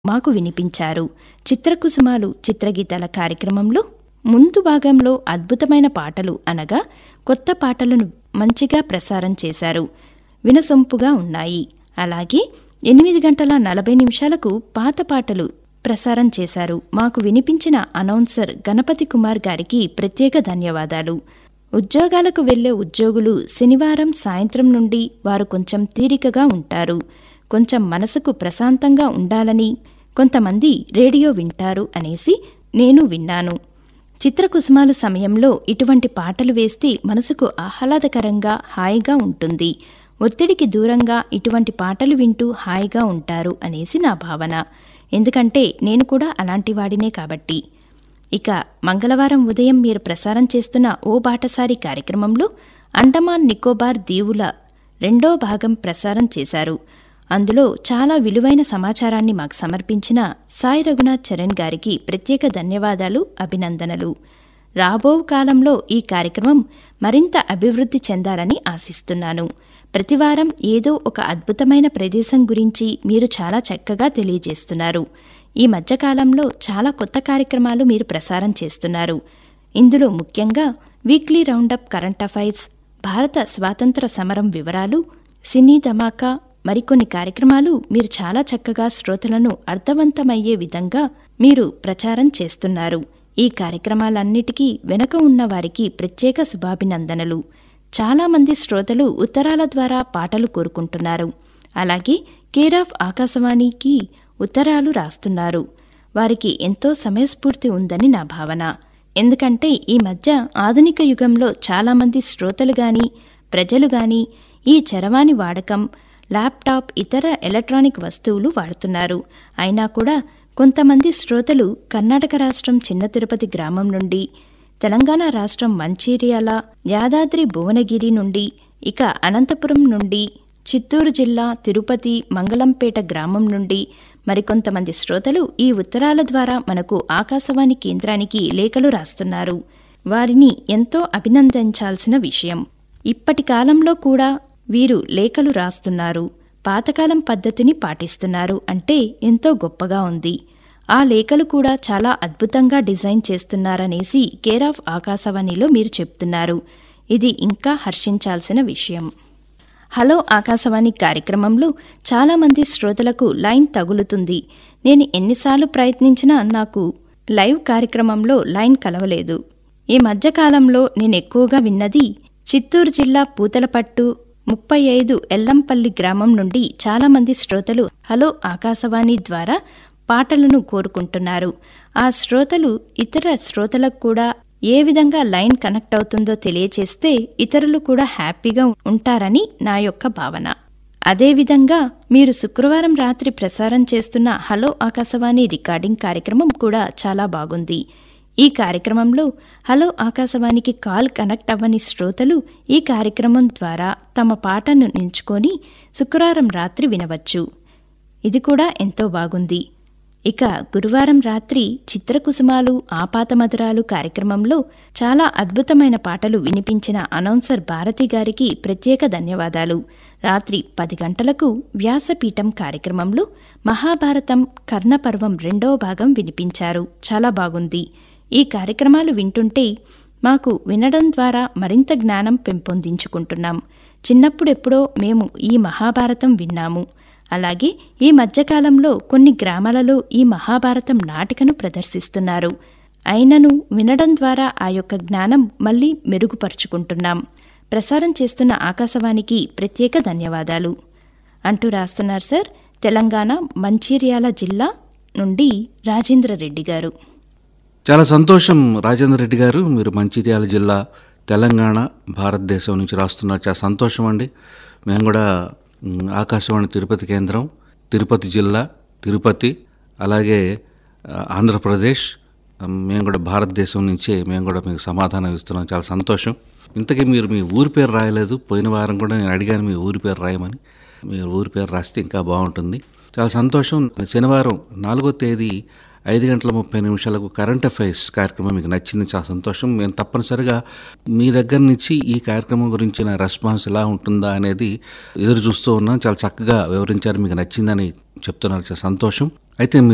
మాకు వినిపించారు చిత్రకుసుమాలు చిత్రగీతాల కార్యక్రమంలో ముందు భాగంలో అద్భుతమైన పాటలు అనగా కొత్త పాటలను మంచిగా ప్రసారం చేశారు వినసొంపుగా ఉన్నాయి అలాగే ఎనిమిది గంటల నలభై నిమిషాలకు పాత పాటలు ప్రసారం చేశారు మాకు వినిపించిన అనౌన్సర్ గణపతి కుమార్ గారికి ప్రత్యేక ధన్యవాదాలు ఉద్యోగాలకు వెళ్లే ఉద్యోగులు శనివారం సాయంత్రం నుండి వారు కొంచెం తీరికగా ఉంటారు కొంచెం మనసుకు ప్రశాంతంగా ఉండాలని కొంతమంది రేడియో వింటారు అనేసి నేను విన్నాను చిత్రకుసుమాలు సమయంలో ఇటువంటి పాటలు వేస్తే మనసుకు ఆహ్లాదకరంగా హాయిగా ఉంటుంది ఒత్తిడికి దూరంగా ఇటువంటి పాటలు వింటూ హాయిగా ఉంటారు అనేసి నా భావన ఎందుకంటే నేను కూడా అలాంటి వాడినే కాబట్టి ఇక మంగళవారం ఉదయం మీరు ప్రసారం చేస్తున్న ఓ బాటసారి కార్యక్రమంలో అండమాన్ నికోబార్ దీవుల రెండో భాగం ప్రసారం చేశారు అందులో చాలా విలువైన సమాచారాన్ని మాకు సమర్పించిన సాయి రఘునాథ్ చరణ్ గారికి ప్రత్యేక ధన్యవాదాలు అభినందనలు రాబో కాలంలో ఈ కార్యక్రమం మరింత అభివృద్ధి చెందాలని ఆశిస్తున్నాను ప్రతివారం ఏదో ఒక అద్భుతమైన ప్రదేశం గురించి మీరు చాలా చక్కగా తెలియజేస్తున్నారు ఈ మధ్యకాలంలో చాలా కొత్త కార్యక్రమాలు మీరు ప్రసారం చేస్తున్నారు ఇందులో ముఖ్యంగా వీక్లీ రౌండప్ కరెంట్ అఫైర్స్ భారత స్వాతంత్ర సమరం వివరాలు సినీ ధమాకా మరికొన్ని కార్యక్రమాలు మీరు చాలా చక్కగా శ్రోతలను అర్థవంతమయ్యే విధంగా మీరు ప్రచారం చేస్తున్నారు ఈ కార్యక్రమాలన్నిటికీ వెనక ఉన్న వారికి ప్రత్యేక శుభాభినందనలు చాలామంది శ్రోతలు ఉత్తరాల ద్వారా పాటలు కోరుకుంటున్నారు అలాగే కేర్ ఆఫ్ ఆకాశవాణికి ఉత్తరాలు రాస్తున్నారు వారికి ఎంతో సమయస్ఫూర్తి ఉందని నా భావన ఎందుకంటే ఈ మధ్య ఆధునిక యుగంలో చాలామంది శ్రోతలు గాని ప్రజలు గాని ఈ చరవాణి వాడకం ల్యాప్టాప్ ఇతర ఎలక్ట్రానిక్ వస్తువులు వాడుతున్నారు అయినా కూడా కొంతమంది శ్రోతలు కర్ణాటక రాష్ట్రం చిన్న తిరుపతి గ్రామం నుండి తెలంగాణ రాష్ట్రం మంచిర్యాల యాదాద్రి భువనగిరి నుండి ఇక అనంతపురం నుండి చిత్తూరు జిల్లా తిరుపతి మంగళంపేట గ్రామం నుండి మరికొంతమంది శ్రోతలు ఈ ఉత్తరాల ద్వారా మనకు ఆకాశవాణి కేంద్రానికి లేఖలు రాస్తున్నారు వారిని ఎంతో అభినందించాల్సిన విషయం ఇప్పటి కాలంలో కూడా వీరు లేఖలు రాస్తున్నారు పాతకాలం పద్ధతిని పాటిస్తున్నారు అంటే ఎంతో గొప్పగా ఉంది ఆ లేఖలు కూడా చాలా అద్భుతంగా డిజైన్ చేస్తున్నారనేసి కేర్ ఆఫ్ ఆకాశవాణిలో మీరు చెప్తున్నారు ఇది ఇంకా హర్షించాల్సిన విషయం హలో ఆకాశవాణి కార్యక్రమంలో చాలామంది శ్రోతలకు లైన్ తగులుతుంది నేను ఎన్నిసార్లు ప్రయత్నించినా నాకు లైవ్ కార్యక్రమంలో లైన్ కలవలేదు ఈ మధ్యకాలంలో నేను ఎక్కువగా విన్నది చిత్తూరు జిల్లా పూతలపట్టు ముప్పై ఐదు ఎల్లంపల్లి గ్రామం నుండి చాలామంది శ్రోతలు హలో ఆకాశవాణి ద్వారా పాటలను కోరుకుంటున్నారు ఆ శ్రోతలు ఇతర శ్రోతలకు కూడా ఏ విధంగా లైన్ కనెక్ట్ అవుతుందో తెలియచేస్తే ఇతరులు కూడా హ్యాపీగా ఉంటారని నా యొక్క భావన అదేవిధంగా మీరు శుక్రవారం రాత్రి ప్రసారం చేస్తున్న హలో ఆకాశవాణి రికార్డింగ్ కార్యక్రమం కూడా చాలా బాగుంది ఈ కార్యక్రమంలో హలో ఆకాశవాణికి కాల్ కనెక్ట్ అవ్వని శ్రోతలు ఈ కార్యక్రమం ద్వారా తమ పాటను ఎంచుకొని శుక్రవారం రాత్రి వినవచ్చు ఇది కూడా ఎంతో బాగుంది ఇక గురువారం రాత్రి చిత్రకుసుమాలు ఆపాత మధురాలు కార్యక్రమంలో చాలా అద్భుతమైన పాటలు వినిపించిన అనౌన్సర్ భారతి గారికి ప్రత్యేక ధన్యవాదాలు రాత్రి పది గంటలకు వ్యాసపీఠం కార్యక్రమంలో మహాభారతం కర్ణపర్వం రెండవ భాగం వినిపించారు చాలా బాగుంది ఈ కార్యక్రమాలు వింటుంటే మాకు వినడం ద్వారా మరింత జ్ఞానం పెంపొందించుకుంటున్నాం చిన్నప్పుడెప్పుడో మేము ఈ మహాభారతం విన్నాము అలాగే ఈ మధ్యకాలంలో కొన్ని గ్రామాలలో ఈ మహాభారతం నాటికను ప్రదర్శిస్తున్నారు అయినను వినడం ద్వారా ఆ యొక్క జ్ఞానం మళ్ళీ మెరుగుపరుచుకుంటున్నాం ప్రసారం చేస్తున్న ఆకాశవాణికి ప్రత్యేక ధన్యవాదాలు అంటూ రాస్తున్నారు సార్ తెలంగాణ మంచిర్యాల జిల్లా నుండి రాజేంద్ర రెడ్డి గారు చాలా సంతోషం రాజేంద్ర రెడ్డి గారు మీరు మంచిర్యాల జిల్లా తెలంగాణ భారతదేశం నుంచి రాస్తున్నారు చాలా సంతోషం అండి మేము కూడా మ్, ఆకాశవాణి తిరుపతి కేంద్రం తిరుపతి జిల్లా తిరుపతి అలాగే ఆ, ఆంధ్రప్రదేశ్ ఆ, మేము కూడా భారతదేశం నుంచే మేము కూడా మీకు సమాధానం ఇస్తున్నాం చాలా సంతోషం ఇంతకీ మీరు మీ ఊరి పేరు రాయలేదు పోయిన వారం కూడా నేను అడిగాను మీ ఊరి పేరు రాయమని మీరు ఊరి పేరు రాస్తే ఇంకా బాగుంటుంది చాలా సంతోషం శనివారం నాలుగో తేదీ ఐదు గంటల ముప్పై నిమిషాలకు కరెంట్ అఫైర్స్ కార్యక్రమం మీకు నచ్చింది చాలా సంతోషం మేము తప్పనిసరిగా మీ దగ్గర నుంచి ఈ కార్యక్రమం గురించిన రెస్పాన్స్ ఎలా ఉంటుందా అనేది ఎదురు చూస్తూ ఉన్నాం చాలా చక్కగా వివరించారు మీకు నచ్చిందని చెప్తున్నారు చాలా సంతోషం అయితే మీరు